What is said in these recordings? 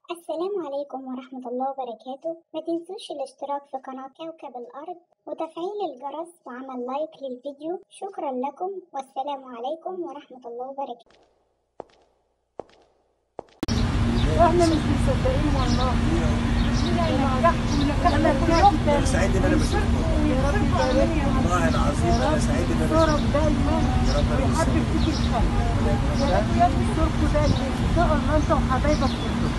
السلام عليكم ورحمة الله وبركاته ما تنسوش الاشتراك في قناة كوكب الأرض وتفعيل الجرس وعمل لايك للفيديو شكرا لكم والسلام عليكم ورحمة الله وبركاته احنا مش مصدقين والله انا سعيد ان انا بشوفكم والله العظيم انا سعيد ان انا صورك دايما ويحبب فيك الخير يا رب يستركوا دايما ان شاء الله انت وحبايبك كلهم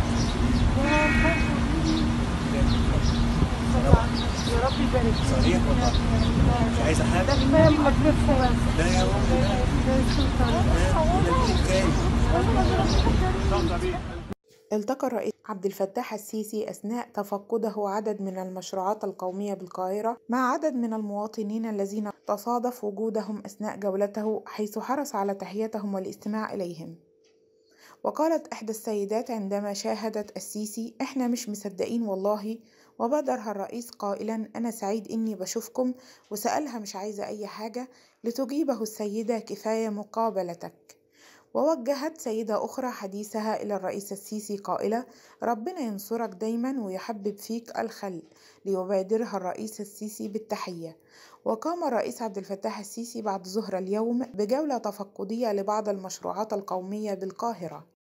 يا رب يبارك فيك صريح والله مش عايزه حاجه ده كفايه مقدركم بس لا يا رب التقى الرئيس عبد الفتاح السيسي أثناء تفقده عدد من المشروعات القومية بالقاهرة مع عدد من المواطنين الذين تصادف وجودهم أثناء جولته حيث حرص على تحيتهم والاستماع إليهم وقالت إحدى السيدات عندما شاهدت السيسي إحنا مش مصدقين والله وبادرها الرئيس قائلا أنا سعيد إني بشوفكم وسألها مش عايزة أي حاجة لتجيبه السيدة كفاية مقابلتك ووجهت سيدة أخرى حديثها إلى الرئيس السيسي قائلة ربنا ينصرك دايما ويحبب فيك الخل ليبادرها الرئيس السيسي بالتحية وقام الرئيس عبد الفتاح السيسي بعد ظهر اليوم بجولة تفقدية لبعض المشروعات القومية بالقاهرة